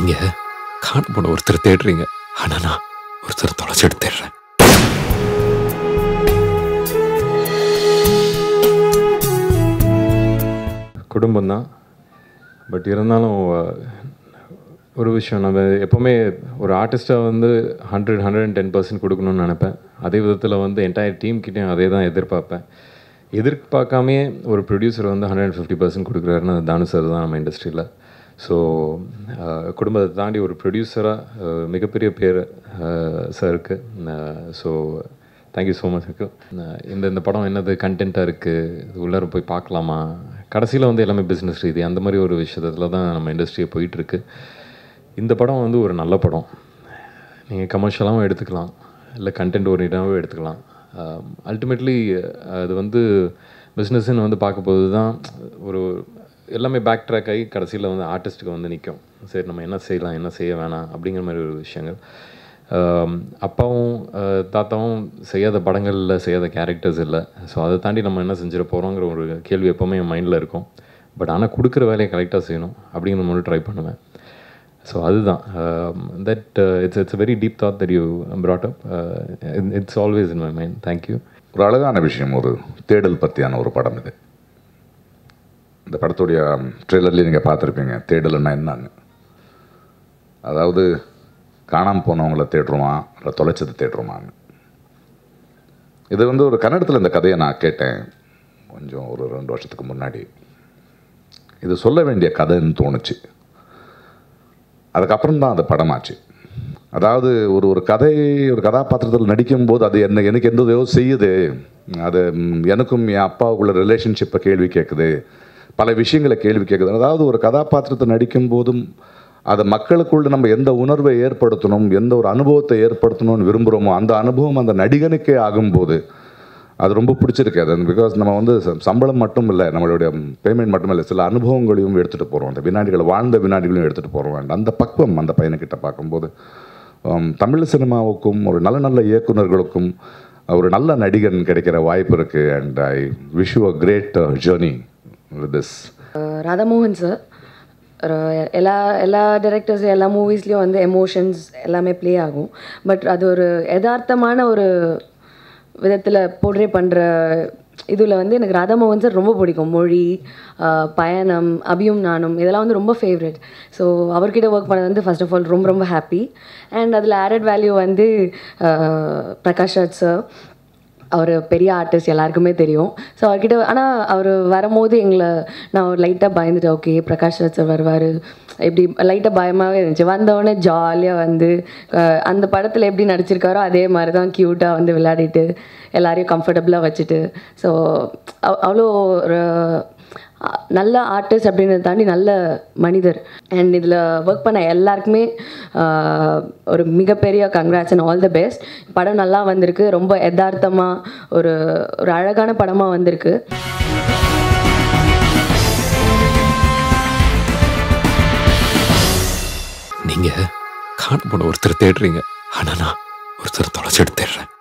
நீங்க காண போன ஒருத்தர் தேடுறீங்க ஆனா நான் ஒருத்தர் தொலைச்சிட்டு தேடுறேன் குடும்பம் தான் பட் இருந்தாலும் அஹ், ஒரு விஷயம் நம்ம எப்போவுமே ஒரு ஆர்டிஸ்ட்டாக வந்து hundred hundred and ten percent கொடுக்கணும்னு நினைப்பேன் அதே விதத்தில் வந்து என்டையர் டீம் கிட்டேயும் அதே தான் எதிர்பார்ப்பேன் எதிர்பார்க்காமே ஒரு ப்ரொடியூசர் வந்து ஹண்ட்ரட் அண்ட் ஃபிஃப்டி பர்சன்ட் கொடுக்குறாருன்னு அது தானு சார் தான் நம்ம இண்டஸ்ட்ரியில் ஸோ குடும்பத்தை தாண்டி ஒரு ப்ரொடியூசராக மிகப்பெரிய பேர் சாருக்கு ஸோ தேங்க்யூ ஸோ மச் இருக்கு இந்த இந்த படம் என்னது கண்டென்ட்டாக இருக்குது இது உள்ளார போய் பார்க்கலாமா கடைசியில் வந்து எல்லாமே பிஸ்னஸ் ரீதி அந்த மாதிரி ஒரு விஷயத்தில் தான் நம்ம இண்டஸ்ட்ரியை போயிட்டுருக்கு இந்த படம் வந்து ஒரு நல்ல படம் நீங்கள் கமர்ஷியலாகவும் எடுத்துக்கலாம் இல்லை கண்டென்ட் ஓரியண்டாகவும் எடுத்துக்கலாம் அல்டிமேட்லி அது வந்து பிஸ்னஸ்ன்னு வந்து பார்க்கும்போது தான் ஒரு எல்லாமே பேக் ட்ராக் ஆகி கடைசியில் வந்து ஆர்டிஸ்ட்டுக்கு வந்து நிற்கும் சரி நம்ம என்ன செய்யலாம் என்ன செய்ய வேணாம் அப்படிங்கிற மாதிரி ஒரு விஷயங்கள் ஆம், அப்பாவும் அஹ், தாத்தாவும் செய்யாத படங்களில் செய்யாத கேரக்டர்ஸ் இல்லை ஸோ அதை தாண்டி நம்ம என்ன செஞ்சிட போகிறோங்கிற ஒரு கேள்வி எப்போவுமே என் மைண்டில் இருக்கும் பட் ஆனால் கொடுக்குற வேலையை கரெக்டாக செய்யணும் அப்படிங்கிற மாதிரி ட்ரை பண்ணுவேன் ஸோ அதுதான் that it's it's very deep thought that you brought up it's always in my mind thank you ஒரு அழகான விஷயம் ஒரு தேடல் பற்றியான ஒரு படம் இது இந்த படத்துடைய ட்ரெய்லர்லேயே நீங்கள் பார்த்துருப்பீங்க தேடல்னா என்னன்னு அதாவது காணாமல் போனவங்கள தேடுறோமா இல்லை தொலைச்சதை தேடுறோமான்னு இது வந்து ஒரு கன்னடத்தில் இந்த கதையை நான் கேட்டேன் கொஞ்சம் ஒரு ரெண்டு வருஷத்துக்கு முன்னாடி இது சொல்ல வேண்டிய கதைன்னு தோணுச்சு அதுக்கப்புறம் தான் அது படமாச்சு அதாவது ஒரு ஒரு கதை ஒரு கதாபாத்திரத்தில் நடிக்கும்போது அது என்ன எனக்கு எந்த உதவியோ செய்யுது அது ம், எனக்கும் என் அப்பாவுக்குள்ள ரிலேஷன்ஷிப்பை கேள்வி கேட்குது பல விஷயங்களை கேள்வி கேட்குது அதாவது ஒரு கதாபாத்திரத்தை நடிக்கும் போதும் அதை மக்களுக்குள்ள நம்ம எந்த உணர்வை ஏற்படுத்தணும் எந்த ஒரு அனுபவத்தை ஏற்படுத்தணும்னு விரும்புகிறோமோ அந்த அனுபவம் அந்த நடிகனுக்கே ஆகும்போது அது ரொம்ப பிடிச்சிருக்கு அது பிகாஸ் நம்ம வந்து ச- சம்பளம் மட்டும் இல்லை நம்மளுடைய பேமெண்ட் மட்டும் இல்லை சில அனுபவங்களையும் எடுத்துகிட்டு போகிறோம் அந்த வினாடிகளை வாழ்ந்த வினாடிகளையும் எடுத்துகிட்டு போகிறோம் அந்த பக்குவம் அந்த பையனுக்கிட்ட பார்க்கும்போது ஆம், தமிழ் சினிமாவுக்கும் ஒரு நல்ல நல்ல இயக்குனர்களுக்கும் ஒரு நல்ல நடிகன் கிடைக்கிற வாய்ப்பு இருக்குது and I wish you a great journey with this ah Radhamohan sir எல்லா எல்லா டேரக்டர்ஸ் எல்லா மூவிஸ்லேயும் வந்து எமோஷன்ஸ் எல்லாமே ப்ளே ஆகும் பட் அது ஒரு யதார்த்தமான ஒரு விதத்தில் போர்ட்ரே பண்ணுற இதில் வந்து எனக்கு ராதாமோகன் சார் ரொம்ப பிடிக்கும் மொழி அஹ் பயணம் அபியும் நானும் இதெல்லாம் வந்து ரொம்ப ஃபேவரட் ஸோ அவர்கிட்ட ஒர்க் பண்ணது வந்து ஃபர்ஸ்ட் ஆஃப் ஆல் ரொம்ப ரொம்ப ஹாப்பி அண்ட் அதில் ஆடட் வேல்யூ வந்து அஹ் பிரகாஷ் ராஜ் சார் அவர் பெரிய ஆர்டிஸ்ட் எல்லாருக்குமே தெரியும் ஸோ அவர்கிட்ட ஆனால் அவர் வரும்போது எங்களை நான் ஒரு லைட்டாக பயந்துட்டேன் ஓகே பிரகாஷ் ராஜ் சார் வருவார் இப்படி லைட்டாக பயமாகவே இருந்துச்சு வந்தவொடனே ஜாலியாக வந்து அஹ், அந்த படத்தில் எப்படி நடிச்சிருக்காரோ அதே மாதிரி தான் க்யூட்டாக வந்து விளையாடிட்டு எல்லாரையும் கம்ஃபர்டபுளாக வச்சுட்டு ஸோ அவ்வளோ ஒரு அஹ், நல்ல ஆர்டிஸ்ட் அப்படின்றத தாண்டி நல்ல மனிதர் அண்ட் இதில் ஒர்க் பண்ண எல்லாருக்குமே அஹ், ஒரு மிகப்பெரிய congrats and all the best படம் நல்லா வந்திருக்கு ரொம்ப யதார்த்தமாக ஒரு ஒரு அழகான படமாக வந்திருக்கு நீங்க காண போன ஒருத்தர் தேடுறீங்க ஆனா நான் ஒருத்தர் தொலைச்சிட்டு தேடுறேன்